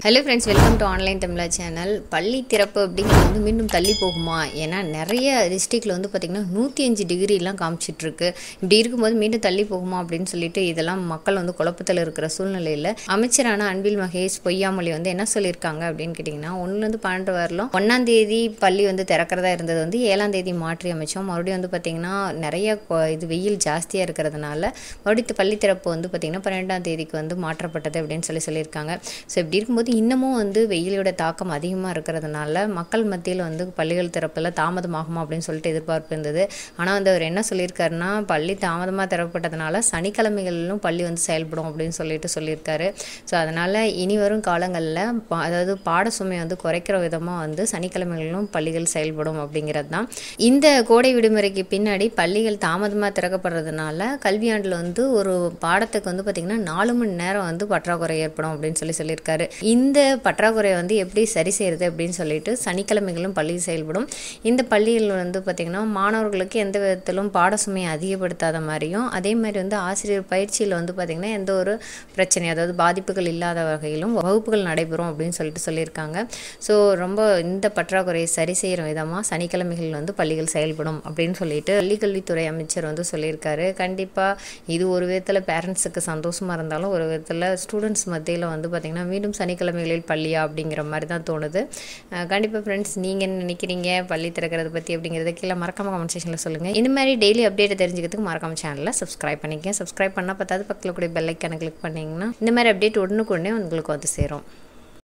hello friends welcome to online Tamizha channel பள்ளி திறப்பு அப்படிங்கிறது வந்து மீண்டும் தள்ளி போகுமா ஏன்னா நிறைய டிஸ்ட்ரிக்டில் வந்து பார்த்திங்கன்னா நூற்றி அஞ்சு டிகிரிலாம் காமிச்சிட்ருக்கு இப்படி இருக்கும்போது மீண்டும் தள்ளி போகுமா அப்படின்னு சொல்லிட்டு இதெல்லாம் மக்கள் வந்து குழப்பத்தில் இருக்கிற சூழ்நிலையில் அமைச்சரான அன்பில் மகேஷ் பொய்யாமொழி வந்து என்ன சொல்லியிருக்காங்க அப்படின்னு கேட்டிங்கன்னா ஒன்றுலேருந்து பன்னெண்டு வரலாம் ஒன்றாம் தேதி பள்ளி வந்து திறக்கிறதா இருந்தது வந்து ஏழாம் தேதி மாற்றி அமைச்சோம் மறுபடியும் வந்து பார்த்திங்கன்னா நிறைய கொ- இது வெயில் ஜாஸ்தியாக இருக்கிறதுனால மறுபடியும் பள்ளி திறப்பு வந்து பார்த்திங்கன்னா பன்னெண்டாம் தேதிக்கு வந்து மாற்றப்பட்டது அப்படின்னு சொல்லி சொல்லியிருக்காங்க ஸோ இப்படி இருக்கும்போது இன்னமும் வந்து வெயிலோட தாக்கம் அதிகமாக இருக்கிறதுனால மக்கள் மத்தியில் வந்து பள்ளிகள் திறப்பில் தாமதமாகுமா அப்படின்னு சொல்லிட்டு எதிர்பார்ப்பு இருந்தது ஆனால் வந்து அவர் என்ன சொல்லியிருக்காருன்னா பள்ளி தாமதமாக திறப்பட்டதுனால சனிக்கிழமைகளிலும் பள்ளி வந்து செயல்படும் அப்படின்னு சொல்லிட்டு சொல்லியிருக்காரு ஸோ அதனால் இனி வரும் காலங்களில் பா- அதாவது பாட சுமை வந்து குறைக்கிற விதமாக வந்து சனிக்கிழமைகளிலும் பள்ளிகள் செயல்படும் அப்படிங்கிறது தான் இந்த கோடை விடுமுறைக்கு பின்னாடி பள்ளிகள் தாமதமாக திறக்கப்படுறதுனால கல்வியாண்டில் வந்து ஒரு பாடத்துக்கு வந்து பார்த்திங்கன்னா நாலு மணி நேரம் வந்து பற்றாக்குறை ஏற்படும் அப்படின்னு சொல்லி சொல்லியிருக்காரு இந்த பற்றாக்குறையை வந்து எப்படி சரி செய்கிறது அப்படின்னு சொல்லிட்டு சனிக்கிழமைகளும் பள்ளி செயல்படும் இந்த பள்ளியில் வந்து பார்த்திங்கன்னா மாணவர்களுக்கு எந்த விதத்திலும் பாட சுமையை அதிகப்படுத்தாத மாதிரியும் அதே மாதிரி வந்து ஆசிரியர் பயிற்சியில் வந்து பார்த்திங்கன்னா எந்த ஒரு பிரச்சனை அதாவது பாதிப்புகள் இல்லாத வகையிலும் வகுப்புகள் நடைபெறும் அப்படின்னு சொல்லிட்டு சொல்லியிருக்காங்க ஸோ ரொம்ப இந்த பற்றாக்குறையை சரி செய்கிற விதமாக சனிக்கிழமைகள் வந்து பள்ளிகள் செயல்படும் அப்படின்னு சொல்லிட்டு பள்ளிக்கல்வித்துறை அமைச்சர் வந்து சொல்லியிருக்காரு கண்டிப்பாக இது ஒரு விதத்தில் பேரண்ட்ஸுக்கு சந்தோஷமாக இருந்தாலும் ஒரு விதத்தில் ஸ்டூடெண்ட்ஸ் மத்தியில் வந்து பார்த்திங்கன்னா மீண்டும் சனிக்கிழமைகளில் பள்ளியா அப்படிங்கிற மாதிரி தான் தோணுது கண்டிப்பாக ஃப்ரெண்ட்ஸ் நீங்கள் என்ன நினைக்கிறீங்க பள்ளி திறக்கிறத பற்றி அப்படிங்கிறத கீழே மறக்காம கமெண்ட் செக்ஷனில் சொல்லுங்கள் இந்த மாதிரி டெய்லி அப்டேட் தெரிஞ்சுக்கிறதுக்கு மறக்காம சேனலில் சப்ஸ்கிரைப் பண்ணிக்கங்க சப்ஸ்கிரைப் பண்ணால் பத்தாவது பக்கத்தில் கூட பெல் ஐக்கானை கிளிக் பண்ணிங்கன்னா இந்த மாதிரி அப்டேட் உடனுக்குடனே உங்களுக்கு வந்து சேரும்